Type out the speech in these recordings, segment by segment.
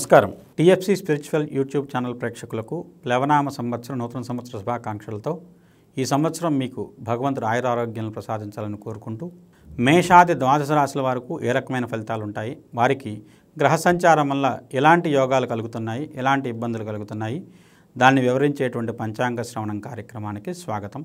నమస్కారం TFC spiritual YouTube channel ప్రేక్షకులకు ప్లవనామ సంవత్సరం నూతన సంవత్సర శుభాకాంక్షలతో ఈ సంవత్సరం మీకు భగవంతుడు ఆయురారోగ్యాలను ప్రసాదించాలని కోరుకుంటూ మేషాది ద్వాదశ రాశుల వారికి ఏ రకమైన ఫలితాలు ఉంటాయి వారికి గ్రహ సంచారం వల్ల ఎలాంటి యోగాలు కలుగుతున్నాయి ఎలాంటి ఇబ్బందులు కలుగుతున్నాయి దాన్ని వివరించేటువంటి పంచాంగ శ్రవణం కార్యక్రమానికి స్వాగతం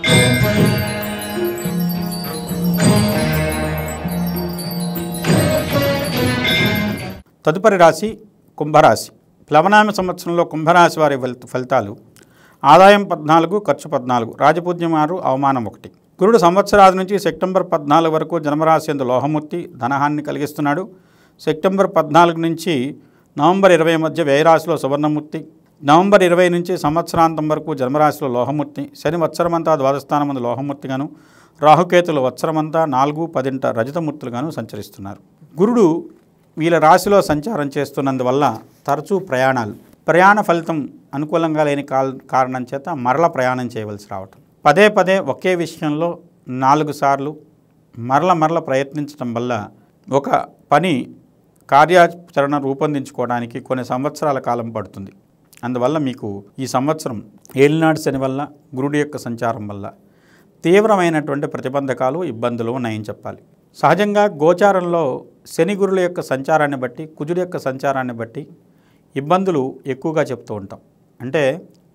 తదుపరి రాశి కుంభరాశి ప్లవనామ సంవత్సరంలో కుంభరాశి వారి ఫలిత ఫలితాలు ఆదాయం పద్నాలుగు ఖర్చు పద్నాలుగు రాజపూజ్యం ఆరు అవమానం ఒకటి గురుడు సంవత్సరాది నుంచి సెప్టెంబర్ పద్నాలుగు వరకు జన్మరాశి ఎందు లోహమూర్తి ధనహాన్ని కలిగిస్తున్నాడు సెప్టెంబర్ పద్నాలుగు నుంచి నవంబర్ ఇరవై మధ్య వ్యయరాశిలో సువర్ణమూర్తి నవంబర్ ఇరవై నుంచి సంవత్సరాంతం వరకు జన్మరాశిలో లోహమూర్తి శని వత్సరమంతా ద్వాదస్థానం ముందు లోహమూర్తిగాను రాహుకేతులు వత్సరమంతా నాలుగు పదింట రజతమూర్తులుగాను సంచరిస్తున్నారు గురుడు వీళ్ళ రాశిలో సంచారం చేస్తున్నందువల్ల తరచూ ప్రయాణాలు ప్రయాణ ఫలితం అనుకూలంగా లేని కాల్- కారణం చేత మరల ప్రయాణం చేయవలసి రావటం పదే పదే ఒకే విషయంలో నాలుగు సార్లు మరల మరల ప్రయత్నించడం వల్ల ఒక పని కార్యాచరణ రూపొందించుకోవడానికి కొన్ని సంవత్సరాల కాలం పడుతుంది అందువల్ల మీకు ఈ సంవత్సరం ఏలినాడు శని వల్ల గురుడి యొక్క సంచారం వల్ల తీవ్రమైనటువంటి ప్రతిబంధకాలు ఇబ్బందులు ఉన్నాయని చెప్పాలి సహజంగా గోచారంలో శని గురుల యొక్క సంచారాన్ని బట్టి కుజుడి యొక్క సంచారాన్ని బట్టి ఇబ్బందులు ఎక్కువగా చెప్తూ ఉంటాం అంటే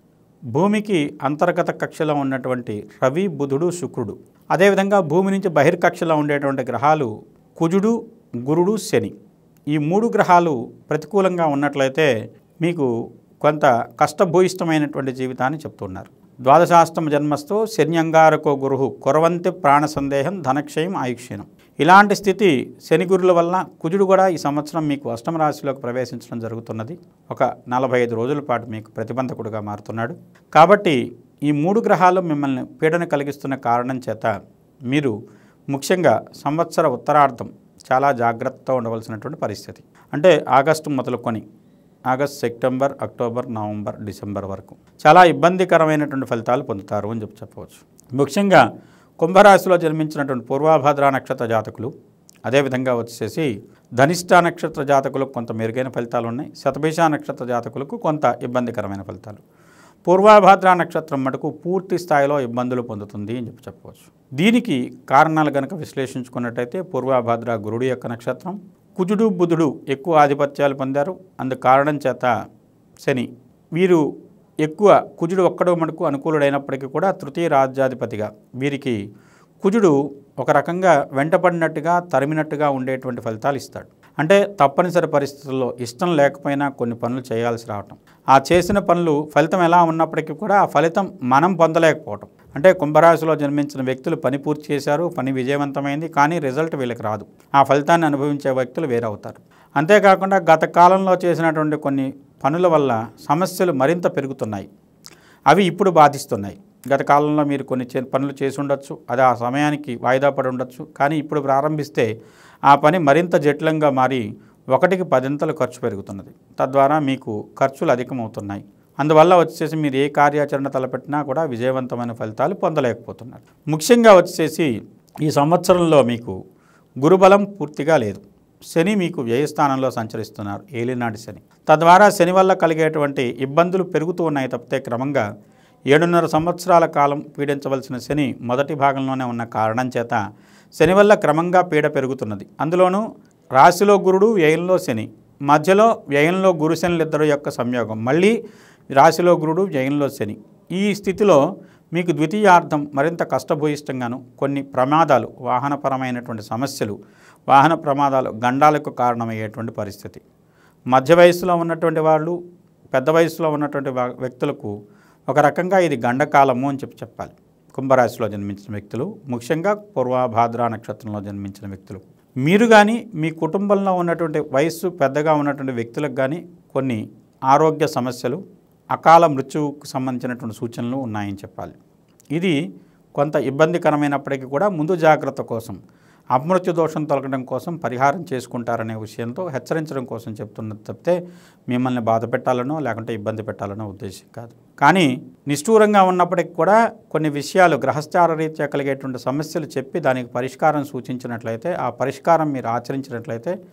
భూమికి అంతర్గత కక్షలో ఉన్నటువంటి రవి బుధుడు శుక్రుడు అదేవిధంగా భూమి నుంచి బహిర్కక్షలో ఉండేటువంటి గ్రహాలు కుజుడు గురుడు శని ఈ మూడు గ్రహాలు ప్రతికూలంగా ఉన్నట్లయితే మీకు కొంత కష్టభూయిష్టమైనటువంటి జీవితాన్ని చెప్తున్నారు ద్వాదశాష్టమ జన్మస్థో శన్యంగారకో గురు కొరవంతి ప్రాణ సందేహం ధనక్షయం ఆయుక్షీణం ఇలాంటి స్థితి శని గురుల వల్ల కుజుడు కూడా ఈ సంవత్సరం మీకు అష్టమ రాశిలోకి ప్రవేశించడం జరుగుతున్నది ఒక నలభై ఐదు రోజుల పాటు మీకు ప్రతిబంధకుడుగా మారుతున్నాడు కాబట్టి ఈ మూడు గ్రహాలు మిమ్మల్ని పీడన కలిగిస్తున్న కారణం చేత మీరు ముఖ్యంగా సంవత్సర ఉత్తరార్థం చాలా జాగ్రత్తతో ఉండవలసినటువంటి పరిస్థితి అంటే ఆగస్టు మొదలుకొని August September October November December వరకు చాలా ఇబ్బందికరమైనటువంటి ఫలితాలు పొందుతారు అని చెప్పి చెప్పవచ్చు ముఖ్యంగా కుంభరాశిలో జన్మించినటువంటి పూర్వాభాద్ర నక్షత్ర జాతకులు అదేవిధంగా వచ్చేసి ధనిష్ట నక్షత్ర జాతకులకు కొంత మెరుగైన ఫలితాలు ఉన్నాయి శతభిష నక్షత్ర జాతకులకు కొంత ఇబ్బందికరమైన ఫలితాలు పూర్వాభాద్ర నక్షత్రం మటుకు పూర్తి స్థాయిలో ఇబ్బందులు పొందుతుంది అని చెప్పి చెప్పవచ్చు దీనికి కారణాలు కనుక విశ్లేషించుకున్నట్టయితే పూర్వాభాద్ర గురుడు యొక్క నక్షత్రం కుజుడు బుధుడు ఎక్కువ ఆధిపత్యాలు పొందారు అందుకు కారణం చేత శని వీరు ఎక్కువ కుజుడు ఒక్కడో మటుకు అనుకూలుడైనప్పటికీ కూడా తృతీయ రాజ్యాధిపతిగా వీరికి కుజుడు ఒక రకంగా వెంటపడినట్టుగా తరిమినట్టుగా ఉండేటువంటి ఫలితాలు ఇస్తాడు అంటే తప్పనిసరి పరిస్థితుల్లో ఇష్టం లేకపోయినా కొన్ని పనులు చేయాల్సి రావటం ఆ చేసిన పనులు ఫలితం ఎలా ఉన్నప్పటికీ కూడా ఆ ఫలితం మనం పొందలేకపోవటం అంటే కుంభరాశిలో జన్మించిన వ్యక్తులు పని పూర్తి చేశారు పని విజయవంతమైంది కానీ రిజల్ట్ వీళ్ళకి రాదు ఆ ఫలితాన్ని అనుభవించే వ్యక్తులు వేరవుతారు అంతేకాకుండా గత కాలంలో చేసినటువంటి కొన్ని పనుల వల్ల సమస్యలు మరింత పెరుగుతున్నాయి అవి ఇప్పుడు బాధిస్తున్నాయి గత కాలంలో మీరు కొన్ని చే- పనులు చేసి ఉండొచ్చు అది ఆ సమయానికి వాయిదా పడి ఉండొచ్చు కానీ ఇప్పుడు ప్రారంభిస్తే ఆ పని మరింత జటిలంగా మారి ఒకటికి పదింతలు ఖర్చు పెరుగుతున్నది తద్వారా మీకు ఖర్చులు అధికమవుతున్నాయి అందువల్ల వచ్చేసి మీరు ఏ కార్యాచరణ తలపెట్టినా కూడా విజయవంతమైన ఫలితాలు పొందలేకపోతున్నారు ముఖ్యంగా వచ్చేసి ఈ సంవత్సరంలో మీకు గురుబలం పూర్తిగా లేదు శని మీకు వ్యయస్థానంలో సంచరిస్తున్నారు ఏలినాటి శని తద్వారా శని వల్ల కలిగేటువంటి ఇబ్బందులు పెరుగుతూ ఉన్నాయి తప్పితే క్రమంగా ఏడున్నర సంవత్సరాల కాలం పీడించవలసిన శని మొదటి భాగంలోనే ఉన్న కారణం చేత శని వల్ల క్రమంగా పీడ పెరుగుతున్నది అందులోనూ రాశిలో గురుడు వ్యయంలో శని మధ్యలో వ్యయంలో గురు శనులిద్దరు యొక్క సంయోగం మళ్ళీ రాశిలో గురుడు వ్యయంలో శని ఈ స్థితిలో మీకు ద్వితీయార్థం మరింత కష్టభూయిష్టంగాను కొన్ని ప్రమాదాలు వాహనపరమైనటువంటి సమస్యలు వాహన ప్రమాదాలు గండాలకు కారణమయ్యేటువంటి పరిస్థితి మధ్య వయసులో ఉన్నటువంటి వాళ్ళు పెద్ద వయసులో ఉన్నటువంటి వా- వ్యక్తులకు ఒక రకంగా ఇది గండకాలము అని చెప్పి చెప్పాలి కుంభరాశిలో జన్మించిన వ్యక్తులు ముఖ్యంగా పూర్వభాద్ర నక్షత్రంలో జన్మించిన వ్యక్తులు మీరు కానీ మీ కుటుంబంలో ఉన్నటువంటి వయస్సు పెద్దగా ఉన్నటువంటి వ్యక్తులకు కానీ కొన్ని ఆరోగ్య సమస్యలు అకాల మృత్యువుకు సంబంధించినటువంటి సూచనలు ఉన్నాయని చెప్పాలి ఇది కొంత ఇబ్బందికరమైనప్పటికీ కూడా ముందు జాగ్రత్త కోసం అమృత్యు దోషం తొలగడం కోసం పరిహారం చేసుకుంటారనే విషయంతో హెచ్చరించడం కోసం చెప్తున్నది తప్పితే మిమ్మల్ని బాధ పెట్టాలనో లేకుంటే ఇబ్బంది పెట్టాలనో ఉద్దేశం కాదు కానీ నిష్ఠూరంగా ఉన్నప్పటికీ కూడా కొన్ని విషయాలు గ్రహస్థార రీత్యా కలిగేటువంటి సమస్యలు చెప్పి దానికి పరిష్కారం సూచించినట్లయితే ఆ పరిష్కారం మీరు ఆచరించినట్లయితే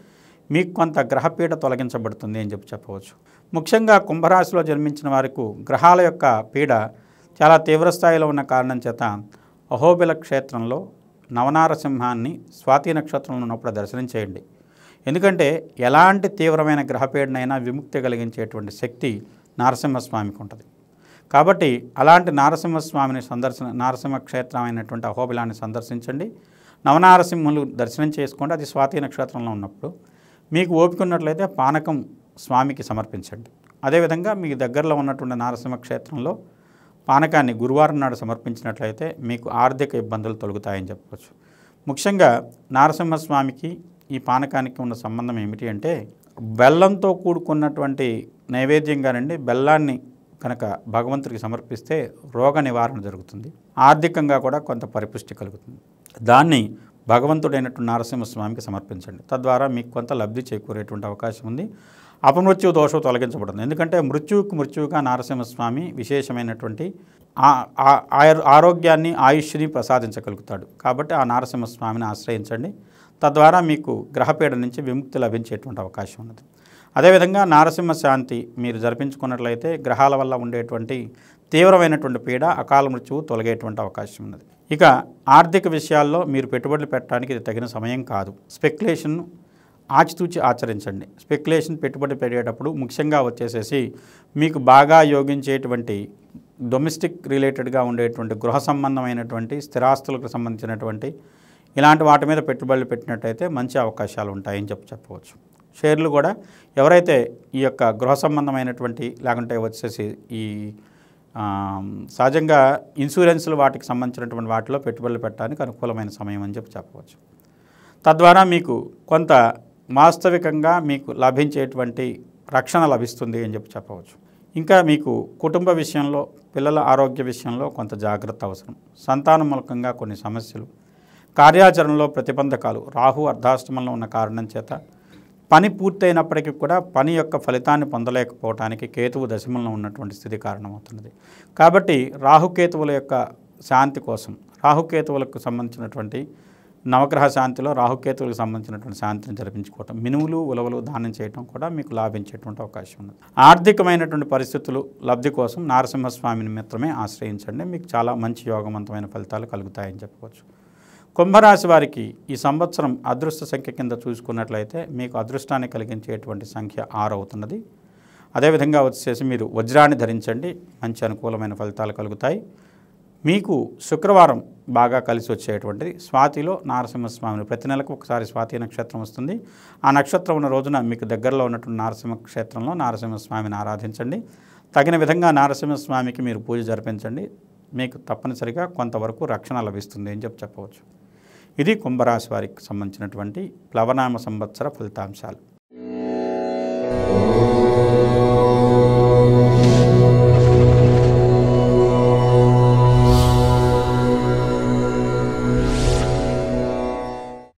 మీకు కొంత గ్రహపీడ తొలగించబడుతుంది అని చెప్పి చెప్పవచ్చు ముఖ్యంగా కుంభరాశిలో జన్మించిన వారికి గ్రహాల యొక్క పీడ చాలా తీవ్ర స్థాయిలో ఉన్న కారణం చేత అహోబిల క్షేత్రంలో నవనారసింహాన్ని స్వాతి నక్షత్రంలో ఉన్నప్పుడు దర్శనం చేయండి ఎందుకంటే ఎలాంటి తీవ్రమైన గ్రహపీడనైనా విముక్తి కలిగించేటువంటి శక్తి నారసింహస్వామికి ఉంటుంది కాబట్టి అలాంటి నారసింహస్వామిని సందర్శన నారసింహ క్షేత్రమైనటువంటి అహోబిలాన్ని సందర్శించండి నవనారసింహులు దర్శనం చేసుకోండి అది స్వాతి నక్షత్రంలో ఉన్నప్పుడు మీకు ఓపిక ఉన్నట్లయితే పానకం స్వామికి సమర్పించండి అదేవిధంగా మీకు దగ్గరలో ఉన్నటువంటి నారసింహ క్షేత్రంలో పానకాన్ని గురువారం నాడు సమర్పించినట్లయితే మీకు ఆర్థిక ఇబ్బందులు తొలగుతాయని చెప్పవచ్చు ముఖ్యంగా నారసింహస్వామికి ఈ పానకానికి ఉన్న సంబంధం ఏమిటి అంటే బెల్లంతో కూడుకున్నటువంటి నైవేద్యంగానండి బెల్లాన్ని కనుక భగవంతుడికి సమర్పిస్తే రోగ నివారణ జరుగుతుంది ఆర్థికంగా కూడా కొంత పరిపుష్టి కలుగుతుంది దాన్ని భగవంతుడైనటువంటి నారసింహస్వామికి సమర్పించండి తద్వారా మీకు కొంత లబ్ధి చేకూరేటువంటి అవకాశం ఉంది అపమృత్యు దోషం తొలగించబడుతుంది ఎందుకంటే మృత్యువుకు మృత్యువుగా నారసింహస్వామి విశేషమైనటువంటి ఆ- ఆ- ఆయు- ఆరోగ్యాన్ని ఆయుష్ని ప్రసాదించగలుగుతాడు కాబట్టి ఆ నారసింహస్వామిని ఆశ్రయించండి తద్వారా మీకు గ్రహపీడ నుంచి విముక్తి లభించేటువంటి అవకాశం ఉన్నది అదేవిధంగా నారసింహ శాంతి మీరు జరిపించుకున్నట్లయితే గ్రహాల వల్ల ఉండేటువంటి తీవ్రమైనటువంటి పీడ అకాల మృత్యువు తొలగేటువంటి అవకాశం ఉన్నది ఇక ఆర్థిక విషయాల్లో మీరు పెట్టుబడులు పెట్టడానికి ఇది తగిన సమయం కాదు స్పెక్యులేషన్ ఆచితూచి ఆచరించండి స్పెక్యులేషన్ పెట్టుబడి పెట్టేటప్పుడు ముఖ్యంగా వచ్చేసేసి మీకు బాగా యోగించేటువంటి డొమెస్టిక్ రిలేటెడ్గా ఉండేటువంటి గృహ సంబంధమైనటువంటి స్థిరాస్తులకు సంబంధించినటువంటి ఇలాంటి వాటి మీద పెట్టుబడులు పెట్టినట్టయితే మంచి అవకాశాలు ఉంటాయని చెప్పి చెప్పవచ్చు షేర్లు కూడా ఎవరైతే ఈ యొక్క గృహ సంబంధమైనటువంటి లేకుంటే వచ్చేసి ఈ ఆ, సహజంగా ఇన్సూరెన్స్లు వాటికి సంబంధించినటువంటి వాటిలో పెట్టుబడులు పెట్టడానికి అనుకూలమైన సమయం అని చెప్పి చెప్పవచ్చు తద్వారా మీకు కొంత వాస్తవికంగా మీకు లభించేటువంటి రక్షణ లభిస్తుంది అని చెప్పి చెప్పవచ్చు ఇంకా మీకు కుటుంబ విషయంలో పిల్లల ఆరోగ్య విషయంలో కొంత జాగ్రత్త అవసరం సంతానం మూలకంగా కొన్ని సమస్యలు కార్యాచరణలో ప్రతిబంధకాలు రాహు అర్ధాష్టమంలో ఉన్న కారణం చేత పని పూర్తయినప్పటికీ కూడా పని యొక్క ఫలితాన్ని పొందలేకపోవటానికి కేతువు దశమంలో ఉన్నటువంటి స్థితి కారణమవుతున్నది కాబట్టి రాహుకేతువుల యొక్క శాంతి కోసం రాహుకేతువులకు సంబంధించినటువంటి నవగ్రహ శాంతిలో రాహుకేతువులకు సంబంధించినటువంటి శాంతిని జరిపించుకోవటం మినువులు ఉలవలు దానం చేయటం కూడా మీకు లాభించేటువంటి అవకాశం ఉంది ఆర్థికమైనటువంటి పరిస్థితులు లబ్ధి కోసం నారసింహస్వామిని మాత్రమే ఆశ్రయించండి మీకు చాలా మంచి యోగవంతమైన ఫలితాలు కలుగుతాయని చెప్పవచ్చు కుంభరాశి వారికి ఈ సంవత్సరం అదృష్ట సంఖ్య కింద చూసుకున్నట్లయితే మీకు అదృష్టాన్ని కలిగించేటువంటి సంఖ్య ఆరు అవుతున్నది అదేవిధంగా వచ్చేసి మీరు వజ్రాన్ని ధరించండి మంచి అనుకూలమైన ఫలితాలు కలుగుతాయి మీకు శుక్రవారం బాగా కలిసి వచ్చేటువంటిది స్వాతిలో నారసింహస్వామిని ప్రతి నెలకు ఒకసారి స్వాతి నక్షత్రం వస్తుంది ఆ నక్షత్రం ఉన్న రోజున మీకు దగ్గరలో ఉన్నటువంటి నారసింహ క్షేత్రంలో నారసింహస్వామిని ఆరాధించండి తగిన విధంగా నారసింహస్వామికి మీరు పూజ జరిపించండి మీకు తప్పనిసరిగా కొంతవరకు రక్షణ లభిస్తుంది అని చెప్పి చెప్పవచ్చు ఇది కుంభరాశి వారికి సంబంధించినటువంటి ప్లవనామ సంవత్సర ఫలితాంశాలు